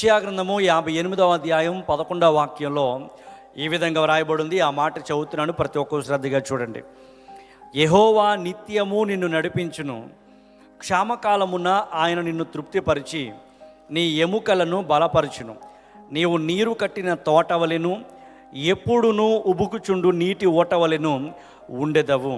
యెషయా గ్రంథము యాభై ఎనిమిదవ అధ్యాయం పదకొండవ వాక్యంలో ఈ విధంగా వ్రాయబడింది ఆ మాట చదువుతున్నాను ప్రతి ఒక్కరు శ్రద్ధగా చూడండి యెహోవా నిత్యము నిన్ను నడిపించును క్షామకాలమున ఆయన నిన్ను తృప్తిపరిచి నీ ఎముకలను బలపరచును నీవు నీరు కట్టిన తోటవలెను ఎప్పుడునూ ఉబుకుచుండు నీటి ఓటవలెను ఉండెదవు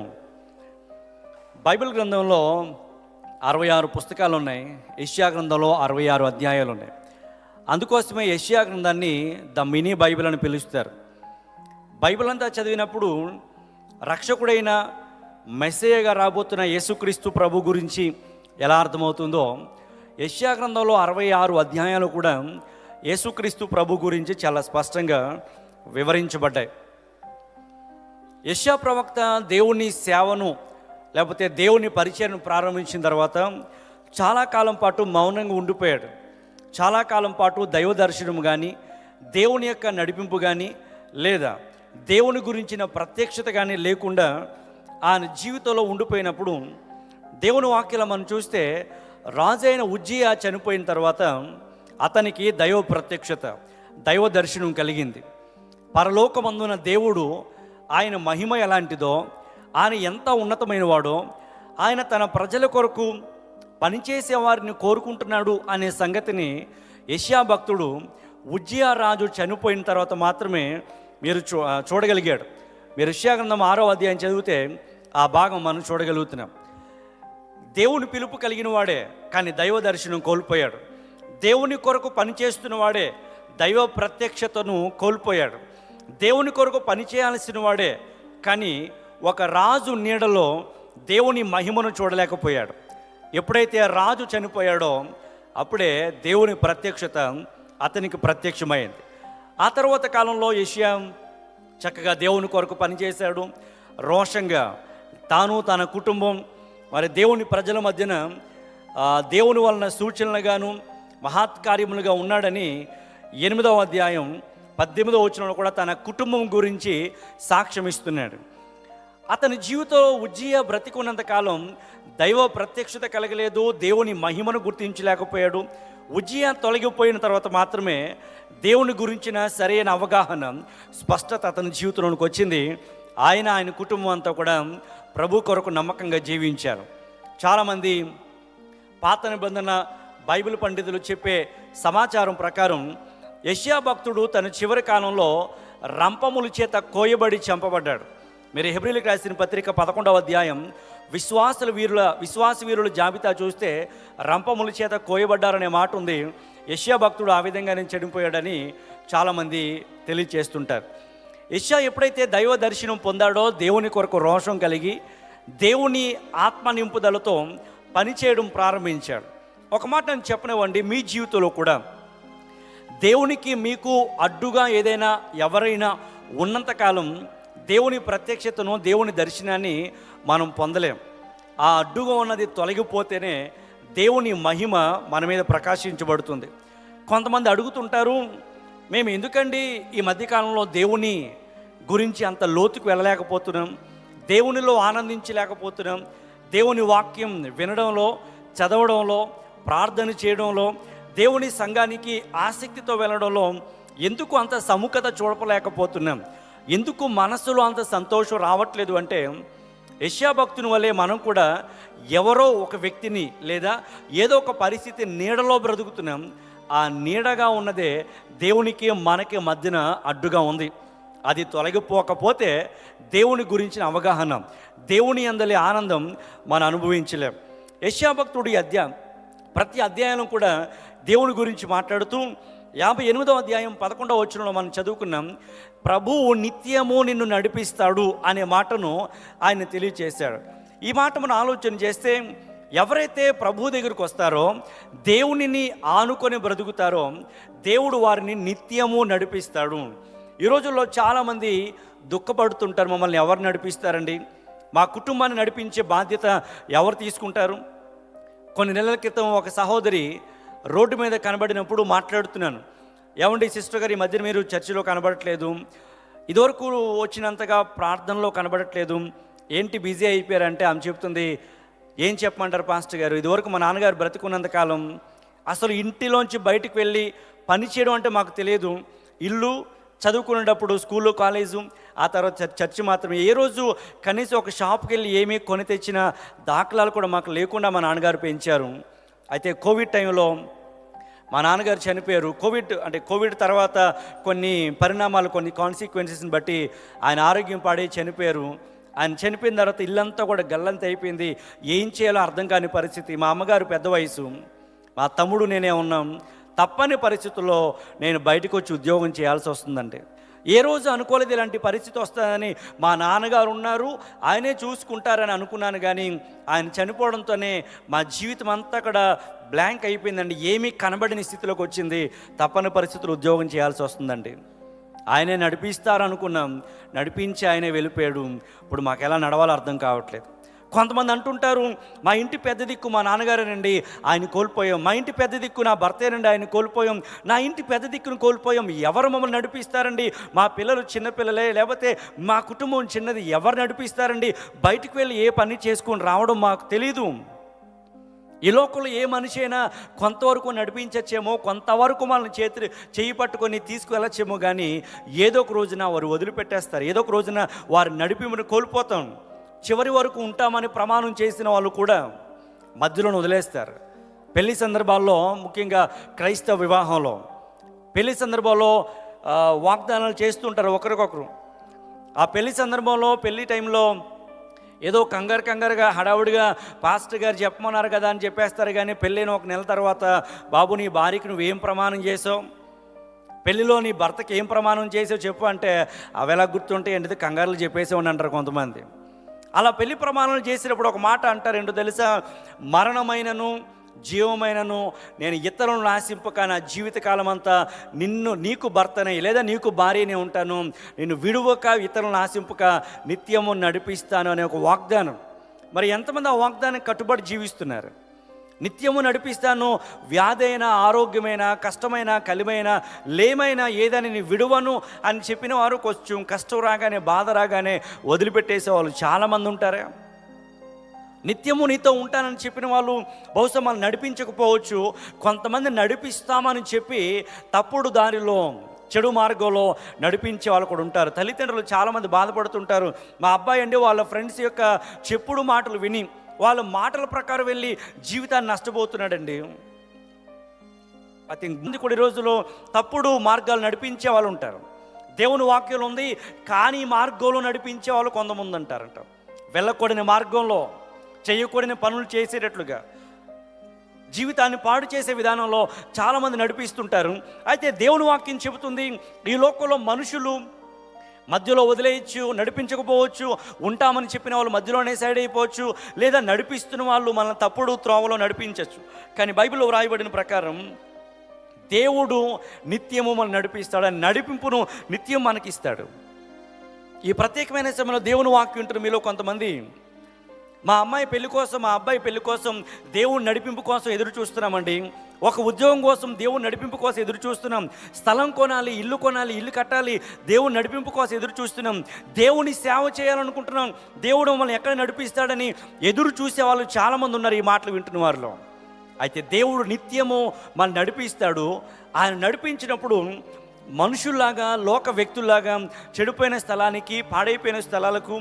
బైబిల్ గ్రంథంలో అరవై ఆరు పుస్తకాలు ఉన్నాయి యష్యా గ్రంథంలో అరవై ఆరు అధ్యాయాలు ఉన్నాయి అందుకోసమే యష్యా గ్రంథాన్ని ద మినీ బైబిల్ అని పిలుస్తారు బైబిల్ అంతా చదివినప్పుడు రక్షకుడైన మెస్సేయగా రాబోతున్న యేసుక్రీస్తు ప్రభు గురించి ఎలా అర్థమవుతుందో యష్యా గ్రంథంలో అరవై ఆరు అధ్యాయాలు కూడా యేసుక్రీస్తు ప్రభు గురించి చాలా స్పష్టంగా వివరించబడ్డాయి యష్యా ప్రవక్త దేవుని సేవను లేకపోతే దేవుని పరిచయను ప్రారంభించిన తర్వాత చాలా కాలం పాటు మౌనంగా ఉండిపోయాడు చాలా కాలం పాటు దైవ దర్శనం కానీ దేవుని యొక్క నడిపింపు కానీ లేదా దేవుని గురించిన ప్రత్యక్షత కానీ లేకుండా ఆయన జీవితంలో ఉండిపోయినప్పుడు దేవుని వాక్యలో మనం చూస్తే రాజైన ఉజ్జియా చనిపోయిన తర్వాత అతనికి దైవ ప్రత్యక్షత దైవ దర్శనం కలిగింది పరలోకమందున దేవుడు ఆయన మహిమ ఎలాంటిదో ఆయన ఎంత ఉన్నతమైన వాడో ఆయన తన ప్రజల కొరకు పనిచేసే వారిని కోరుకుంటున్నాడు అనే సంగతిని యష్యా భక్తుడు ఉజ్జియా రాజు చనిపోయిన తర్వాత మాత్రమే మీరు చూ చూడగలిగాడు మీరు యష్యా గ్రంథం ఆరో అధ్యాయం చదివితే ఆ భాగం మనం చూడగలుగుతున్నాం దేవుని పిలుపు కలిగిన వాడే కానీ దైవ దర్శనం కోల్పోయాడు దేవుని కొరకు పనిచేస్తున్న వాడే దైవ ప్రత్యక్షతను కోల్పోయాడు దేవుని కొరకు పనిచేయాల్సిన వాడే కానీ ఒక రాజు నీడలో దేవుని మహిమను చూడలేకపోయాడు ఎప్పుడైతే రాజు చనిపోయాడో అప్పుడే దేవుని ప్రత్యక్షత అతనికి ప్రత్యక్షమైంది ఆ తర్వాత కాలంలో యష్యా చక్కగా దేవుని కొరకు పనిచేశాడు రోషంగా తాను తన కుటుంబం మరి దేవుని ప్రజల మధ్యన ఆ, దేవుని వలన సూచనలుగాను మహత్కార్యములుగా ఉన్నాడని ఎనిమిదవ అధ్యాయం పద్దెనిమిదవ వచనంలో కూడా తన కుటుంబం గురించి సాక్ష్యం ఇస్తున్నాడు అతని జీవితంలో ఉజ్జీయ బ్రతికున్నంత కాలం దైవ ప్రత్యక్షత కలగలేదు దేవుని మహిమను గుర్తించలేకపోయాడు ఉజ్జీయ తొలగిపోయిన తర్వాత మాత్రమే దేవుని గురించిన సరైన అవగాహన స్పష్టత అతని జీవితంలోనికి వచ్చింది ఆయన ఆయన కుటుంబం అంతా కూడా ప్రభు కొరకు నమ్మకంగా జీవించారు చాలామంది పాత నిబంధన బైబిల్ పండితులు చెప్పే సమాచారం ప్రకారం యష్యా భక్తుడు తన చివరి కాలంలో రంపముల చేత కోయబడి చంపబడ్డాడు మీరు హెబ్రిలకు రాసిన పత్రిక పదకొండవ అధ్యాయం విశ్వాసుల వీరుల విశ్వాస వీరుల జాబితా చూస్తే రంపముల చేత కోయబడ్డారనే మాట ఉంది యష్యా భక్తుడు ఆ విధంగానే చెడిపోయాడని చాలామంది తెలియచేస్తుంటారు యష్యా ఎప్పుడైతే దైవ దర్శనం పొందాడో దేవుని కొరకు రోషం కలిగి దేవుని ఆత్మ నింపుదలతో పనిచేయడం ప్రారంభించాడు ఒక మాట నేను చెప్పనివ్వండి మీ జీవితంలో కూడా దేవునికి మీకు అడ్డుగా ఏదైనా ఎవరైనా ఉన్నంతకాలం దేవుని ప్రత్యక్షతను దేవుని దర్శనాన్ని మనం పొందలేం ఆ అడ్డుగా ఉన్నది తొలగిపోతేనే దేవుని మహిమ మన మీద ప్రకాశించబడుతుంది కొంతమంది అడుగుతుంటారు మేము ఎందుకండి ఈ మధ్యకాలంలో దేవుని గురించి అంత లోతుకు వెళ్ళలేకపోతున్నాం దేవునిలో ఆనందించలేకపోతున్నాం దేవుని వాక్యం వినడంలో చదవడంలో ప్రార్థన చేయడంలో దేవుని సంఘానికి ఆసక్తితో వెళ్ళడంలో ఎందుకు అంత సముఖత చూడపలేకపోతున్నాం ఎందుకు మనసులో అంత సంతోషం రావట్లేదు అంటే యష్యా భక్తుని వల్లే మనం కూడా ఎవరో ఒక వ్యక్తిని లేదా ఏదో ఒక పరిస్థితి నీడలో బ్రతుకుతున్నాం ఆ నీడగా ఉన్నదే దేవునికి మనకి మధ్యన అడ్డుగా ఉంది అది తొలగిపోకపోతే దేవుని గురించిన అవగాహన దేవుని అందలి ఆనందం మనం అనుభవించలేం యష్యా భక్తుడి అధ్యాయం ప్రతి అధ్యాయం కూడా దేవుని గురించి మాట్లాడుతూ యాభై ఎనిమిదవ అధ్యాయం పదకొండవ వచనంలో మనం చదువుకున్నాం ప్రభువు నిత్యము నిన్ను నడిపిస్తాడు అనే మాటను ఆయన తెలియచేశాడు ఈ మాట మనం ఆలోచన చేస్తే ఎవరైతే ప్రభు దగ్గరికి వస్తారో దేవునిని ఆనుకొని బ్రతుకుతారో దేవుడు వారిని నిత్యము నడిపిస్తాడు ఈ రోజుల్లో చాలామంది దుఃఖపడుతుంటారు మమ్మల్ని ఎవరు నడిపిస్తారండి మా కుటుంబాన్ని నడిపించే బాధ్యత ఎవరు తీసుకుంటారు కొన్ని నెలల క్రితం ఒక సహోదరి రోడ్డు మీద కనబడినప్పుడు మాట్లాడుతున్నాను ఏమండి సిస్టర్ గారు ఈ మధ్యన మీరు చర్చిలో కనబడట్లేదు ఇదివరకు వచ్చినంతగా ప్రార్థనలో కనబడట్లేదు ఏంటి బిజీ అయిపోయారంటే ఆమె చెప్తుంది ఏం చెప్పమంటారు పాస్టర్ గారు ఇదివరకు మా నాన్నగారు బ్రతికున్నంత కాలం అసలు ఇంటిలోంచి బయటికి వెళ్ళి పని చేయడం అంటే మాకు తెలియదు ఇల్లు చదువుకునేటప్పుడు స్కూల్లో కాలేజు ఆ తర్వాత చర్చ్- చర్చి మాత్రమే ఏ రోజు కనీసం ఒక షాప్కి వెళ్ళి ఏమీ కొని తెచ్చిన దాఖలాలు కూడా మాకు లేకుండా మా నాన్నగారు పెంచారు అయితే కోవిడ్ టైంలో మా నాన్నగారు చనిపోయారు కోవిడ్ అంటే కోవిడ్ తర్వాత కొన్ని పరిణామాలు కొన్ని కాన్సిక్వెన్సెస్ని బట్టి ఆయన ఆరోగ్యం పాడి చనిపోయారు ఆయన చనిపోయిన తర్వాత ఇల్లంతా కూడా గల్లంత అయిపోయింది ఏం చేయాలో అర్థం కాని పరిస్థితి మా అమ్మగారు పెద్ద వయసు మా తమ్ముడు నేనే ఉన్నాం తప్పని పరిస్థితుల్లో నేను బయటకు వచ్చి ఉద్యోగం చేయాల్సి వస్తుందండి ఏ రోజు అనుకోలేదు ఇలాంటి పరిస్థితి వస్తుందని మా నాన్నగారు ఉన్నారు ఆయనే చూసుకుంటారని అనుకున్నాను కానీ ఆయన చనిపోవడంతోనే మా జీవితం అంతా కూడా బ్లాంక్ అయిపోయిందండి ఏమీ కనబడిన స్థితిలోకి వచ్చింది తప్పని పరిస్థితులు ఉద్యోగం చేయాల్సి వస్తుందండి ఆయనే నడిపిస్తారనుకున్నాం నడిపించి ఆయనే వెళ్ళిపోయాడు ఇప్పుడు మాకు ఎలా నడవాలో అర్థం కావట్లేదు కొంతమంది అంటుంటారు మా ఇంటి పెద్ద దిక్కు మా నాన్నగారేనండి ఆయన కోల్పోయాం మా ఇంటి పెద్ద దిక్కు నా భర్తేనండి ఆయన కోల్పోయాం నా ఇంటి పెద్ద దిక్కును కోల్పోయాం ఎవరు మమ్మల్ని నడిపిస్తారండి మా పిల్లలు చిన్నపిల్లలే లేకపోతే మా కుటుంబం చిన్నది ఎవరు నడిపిస్తారండి బయటికి వెళ్ళి ఏ పని చేసుకొని రావడం మాకు తెలీదు ఈ లోకంలో ఏ మనిషి అయినా కొంతవరకు నడిపించచ్చేమో కొంతవరకు మనల్ని చేతి చేయి పట్టుకొని తీసుకువెళ్ళచ్చేమో కానీ ఏదో ఒక రోజున వారు వదిలిపెట్టేస్తారు ఏదో ఒక రోజున వారి నడిపిమని కోల్పోతాం చివరి వరకు ఉంటామని ప్రమాణం చేసిన వాళ్ళు కూడా మధ్యలోనే వదిలేస్తారు పెళ్లి సందర్భాల్లో ముఖ్యంగా క్రైస్తవ వివాహంలో పెళ్లి సందర్భంలో ఆ, వాగ్దానాలు చేస్తుంటారు ఒకరికొకరు ఆ పెళ్లి సందర్భంలో పెళ్లి టైంలో ఏదో కంగారు కంగారుగా హడావుడిగా పాస్టర్ గారు చెప్పమన్నారు కదా అని చెప్పేస్తారు కానీ పెళ్ళైన ఒక నెల తర్వాత బాబు నీ భార్యకి నువ్వేం ప్రమాణం చేసావు పెళ్లిలో నీ భర్తకి ఏం ప్రమాణం చేసావు చెప్పు అంటే అవి ఎలా గుర్తుంటే ఎందుకు కంగారులు చెప్పేసేవాడిని అంటారు కొంతమంది అలా పెళ్లి ప్రమాణాలు చేసినప్పుడు ఒక మాట అంటారు ఏంటో తెలుసా మరణమైనను జీవమైనను నేను ఇతరులను నాశింపక నా జీవితకాలం అంతా నిన్ను నీకు భర్తనే లేదా నీకు భార్యనే ఉంటాను నిన్ను విడువక ఇతరులను నాశింపక నిత్యము నడిపిస్తాను అనే ఒక వాగ్దానం మరి ఎంతమంది ఆ వాగ్దానం కట్టుబడి జీవిస్తున్నారు నిత్యము నడిపిస్తాను వ్యాధైన ఆరోగ్యమైన కష్టమైన కలిమైన లేమైన ఏదని నీ విడువను అని చెప్పిన వారు కొంచెం కష్టం రాగానే బాధ రాగానే వదిలిపెట్టేసే వాళ్ళు చాలామంది ఉంటారా నిత్యము నీతో ఉంటానని చెప్పిన వాళ్ళు బహుశా మనం నడిపించకపోవచ్చు కొంతమంది నడిపిస్తామని చెప్పి తప్పుడు దారిలో చెడు మార్గంలో నడిపించే వాళ్ళు కూడా ఉంటారు తల్లిదండ్రులు చాలామంది బాధపడుతుంటారు మా అబ్బాయి అండి వాళ్ళ ఫ్రెండ్స్ యొక్క చెప్పుడు మాటలు విని వాళ్ళ మాటల ప్రకారం వెళ్ళి జీవితాన్ని నష్టపోతున్నాడండి అతి ముందు కొన్ని రోజుల్లో తప్పుడు మార్గాలు నడిపించే వాళ్ళు ఉంటారు దేవుని వాక్యంలో ఉంది కానీ మార్గంలో నడిపించే వాళ్ళు కొంతమంది అంటారంట వెళ్ళకూడని మార్గంలో చేయకూడని పనులు చేసేటట్లుగా జీవితాన్ని పాడు చేసే విధానంలో చాలామంది నడిపిస్తుంటారు అయితే దేవుని వాక్యం చెబుతుంది ఈ లోకంలో మనుషులు మధ్యలో వదిలేయచ్చు నడిపించకపోవచ్చు ఉంటామని చెప్పిన వాళ్ళు మధ్యలోనే సైడ్ అయిపోవచ్చు లేదా నడిపిస్తున్న వాళ్ళు మనల్ని తప్పుడు త్రోవలో నడిపించవచ్చు కానీ బైబిల్లో వ్రాయబడిన ప్రకారం దేవుడు నిత్యము మనం నడిపిస్తాడు ఆ నడిపింపును నిత్యం మనకిస్తాడు ఈ ప్రత్యేకమైన సమయంలో దేవుని వాక్యం ఉంటున్న మీలో కొంతమంది మా అమ్మాయి పెళ్లి కోసం మా అబ్బాయి పెళ్లి కోసం దేవుని నడిపింపు కోసం ఎదురు చూస్తున్నామండి ఒక ఉద్యోగం కోసం దేవుని నడిపింపు కోసం ఎదురు చూస్తున్నాం స్థలం కొనాలి ఇల్లు కొనాలి ఇల్లు కట్టాలి దేవుని నడిపింపు కోసం ఎదురు చూస్తున్నాం దేవుని సేవ చేయాలనుకుంటున్నాం దేవుడు మమ్మల్ని ఎక్కడ నడిపిస్తాడని ఎదురు చూసే వాళ్ళు చాలామంది ఉన్నారు ఈ మాటలు వింటున్న వారిలో అయితే దేవుడు నిత్యము మనం నడిపిస్తాడు ఆయన నడిపించినప్పుడు మనుషుల్లాగా లోక వ్యక్తుల్లాగా చెడిపోయిన స్థలానికి పాడైపోయిన స్థలాలకు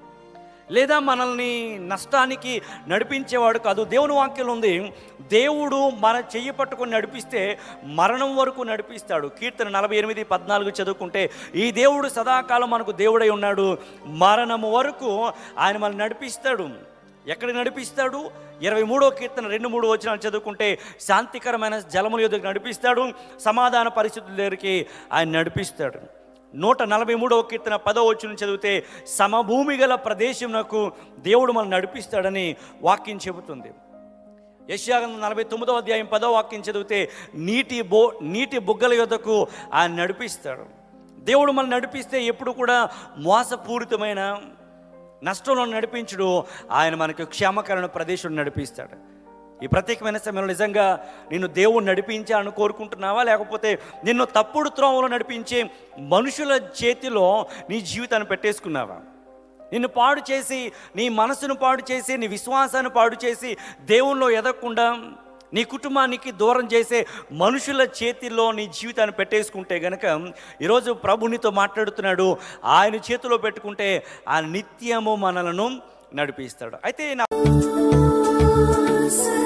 లేదా మనల్ని నష్టానికి నడిపించేవాడు కాదు దేవుని వాక్యం ఉంది దేవుడు మన చెయ్యి పట్టుకొని నడిపిస్తే మరణం వరకు నడిపిస్తాడు కీర్తన నలభై ఎనిమిది పద్నాలుగు చదువుకుంటే ఈ దేవుడు సదాకాలం మనకు దేవుడై ఉన్నాడు మరణము వరకు ఆయన మనల్ని నడిపిస్తాడు ఎక్కడ నడిపిస్తాడు ఇరవై మూడో కీర్తన రెండు మూడు వచనాలు చదువుకుంటే శాంతికరమైన జలముల యొద్దకు నడిపిస్తాడు సమాధాన పరిస్థితుల దగ్గరికి ఆయన నడిపిస్తాడు నూట నలభై మూడవ కీర్తన పదో వచ్చిన చదివితే సమభూమి గల ప్రదేశమునకు దేవుడు మనం నడిపిస్తాడని వాక్యం చెబుతుంది యశ్యాగంధం నలభై తొమ్మిదవ అధ్యాయం పదో వాక్యం చదివితే నీటి బో నీటి బుగ్గల యొద్దకు ఆయన నడిపిస్తాడు దేవుడు మనం నడిపిస్తే ఎప్పుడు కూడా మోసపూరితమైన నష్టంలో నడిపించుడు ఆయన మనకు క్షేమకరణ ప్రదేశం నడిపిస్తాడు ఈ ప్రత్యేకమైన సమయంలో నిజంగా నిన్ను దేవుడు నడిపించాలని కోరుకుంటున్నావా లేకపోతే నిన్ను తప్పుడు త్రోవలో నడిపించే మనుషుల చేతిలో నీ జీవితాన్ని పెట్టేసుకున్నావా నిన్ను పాడు చేసి నీ మనసును పాడు చేసి నీ విశ్వాసాన్ని పాడు చేసి దేవుల్లో ఎదగకుండా నీ కుటుంబానికి దూరం చేసే మనుషుల చేతిలో నీ జీవితాన్ని పెట్టేసుకుంటే గనక ఈరోజు ప్రభు నీతో మాట్లాడుతున్నాడు ఆయన చేతిలో పెట్టుకుంటే ఆ నిత్యము మనలను నడిపిస్తాడు అయితే నా Say